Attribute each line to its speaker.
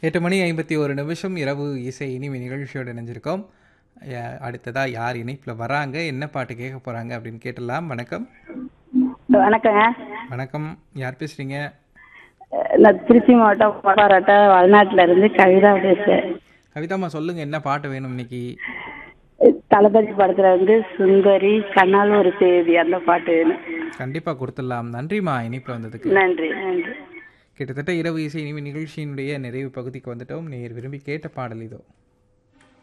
Speaker 1: எட்டு மணி ஐம்பத்தி ஒரு நிமிஷம் இரவு இசை இனிமை நிகழ்ச்சியோடு இணைஞ்சிருக்கோம் யா- அடுத்ததா யார் இணைப்பில் வராங்க என்ன பாட்டு கேட்க போறாங்க அப்படின்னு கேட்டலாம் வணக்கம்
Speaker 2: வணக்கங்க
Speaker 1: வணக்கம் யார் பேசுறீங்க
Speaker 2: நான் திருச்சி மாவட்டம் பாராட்ட வயநாட்டுல இருந்து கவிதா பேசுறேன்
Speaker 1: கவிதாம்மா சொல்லுங்க என்ன பாட்டு வேணும் இன்னைக்கு
Speaker 2: தளபதி படத்துல வந்து சுந்தரி கண்ணால் ஒரு தேதி அந்த பாட்டு வேணும்
Speaker 1: கண்டிப்பா கொடுத்துடலாம் நன்றிம்மா இணைப்பில் வந்ததுக்கு
Speaker 2: நன்றி நன்றி
Speaker 1: கிட்டத்தட்ட இரவு இசை இனிமை நிகழ்ச்சியினுடைய நிறைவு பகுதிக்கு வந்துட்டோம் நேர் விரும்பி கேட்ட பாடல் இதோ